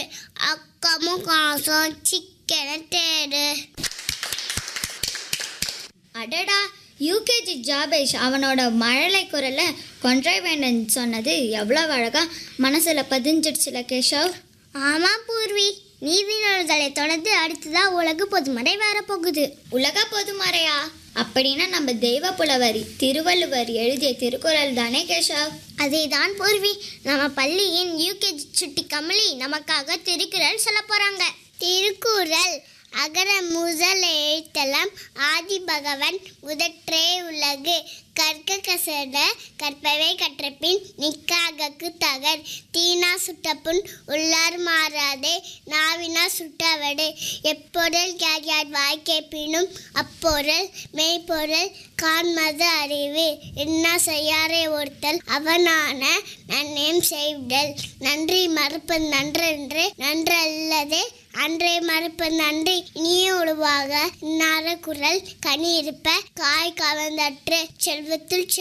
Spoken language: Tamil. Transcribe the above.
அக்கமும் காசும் சிக்கனை தேடு அடடா யூகேஜி ஜாபேஷ் அவனோட மழலை குரலை கொன்றை வேண்டன் சொன்னது எவ்வளோ அழகா மனசில் பதிஞ்சிடுச்சுல கேஷவ் ஆமா பூர்வி நீதிநூல்களை தொடர்ந்து அடுத்ததான் உலக பொதுமறை வரப்போகுது உலக பொதுமறையா அப்படின்னா நம்ம தெய்வ புலவர் திருவள்ளுவர் எழுதிய திருக்குறள் தானே கேஷவ் அதேதான் பூர்வி நம்ம பள்ளியின் யூகேஜி சுட்டி கமலி நமக்காக திருக்குறள் சொல்ல போறாங்க திருக்குறள் அகர முதல் எழுத்தெல்லாம் ஆதி பகவன் முதற்றே உலகு கற்க கசட கற்பவை கற்றபின் நிக்காகக்கு தகர் தீனா சுட்டப்புண் உள்ளார் மாறாதே நாவினா சுட்டவடு எப்பொருள் யார் யார் வாய் கேட்பினும் அப்பொருள் மெய்ப்பொருள் காண்மது அறிவு என்ன செய்யாரே ஒருத்தல் அவனான நன்னேம் செய்தல் நன்றி மறுப்பு நன்றென்று நன்றல்லதே அன்றே மறுப்பு நன்றி இனிய உருவாக இன்னார குரல் கனி இருப்ப காய் கவர்ந்தற்று செல்வத்தில்